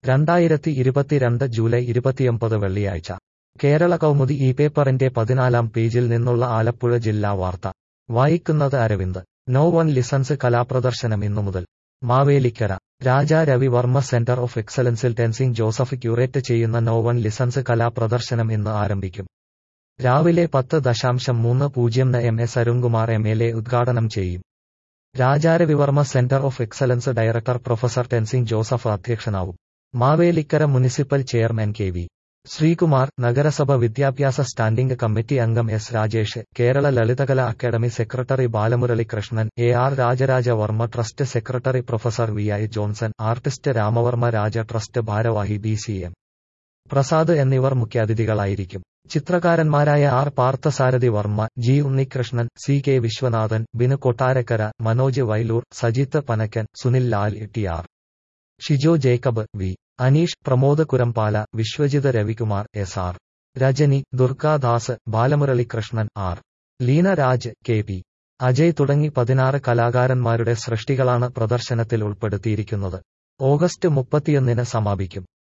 രണ്ടായിരത്തി ഇരുപത്തിരണ്ട് ജൂലൈ ഇരുപത്തിയൊമ്പത് വെള്ളിയാഴ്ച കേരള കൗമുദി ഈ പേപ്പറിന്റെ പതിനാലാം പേജിൽ നിന്നുള്ള ആലപ്പുഴ ജില്ലാ വാർത്ത വായിക്കുന്നത് അരവിന്ദ് നോ വൺ ലിസൺസ് കലാപ്രദർശനം ഇന്നു മുതൽ മാവേലിക്കര രാജാ രവിവർമ്മ സെന്റർ ഓഫ് എക്സലൻസിൽ ടെൻസിംഗ് ജോസഫ് ക്യൂറേറ്റ് ചെയ്യുന്ന നോ വൺ ലിസൺസ് കലാപ്രദർശനം ഇന്ന് ആരംഭിക്കും രാവിലെ പത്ത് ദശാംശം മൂന്ന് പൂജ്യം ന് M S Arunkumar M L A ഉദ്ഘാടനം ചെയ്യും Raja Ravi Varma centre of excellence director professor Tenzing Joseph അധ്യക്ഷനാവും Mavelikkara municipal chairman K V Sreekumar നഗരസഭ വിദ്യാഭ്യാസ സ്റ്റാൻഡിംഗ് കമ്മിറ്റി അംഗം S Rajesh Kerala Lalithakala academy secretary Balamurali Krishnan A R Rajaraja Varma trust secretary professor V I Johnson artist Ramavarma Raja trust ഭാരവാഹി ബി സി എം പ്രസാദ് എന്നിവർ മുഖ്യാതിഥികളായിരിക്കും ചിത്രകാരന്മാരായ R Parthasarathy Varma G Unnikrishnan C K Viswanathan Binu Kottarakkara Manoj Vailoor Sajith Panakkan Sunil Lal T R Shijo Jacob V Aneesh Pramod Kurampala Viswajith Ravikumar S R Rajani Durgadas Balamurali Krishnan R Leena Raj K P Ajay തുടങ്ങി പതിനാറ് കലാകാരന്മാരുടെ സൃഷ്ടികളാണ് പ്രദർശനത്തിൽ ഉൾപ്പെടുത്തിയിരിക്കുന്നത് ഓഗസ്റ്റ് മുപ്പത്തിയൊന്നിന് സമാപിക്കും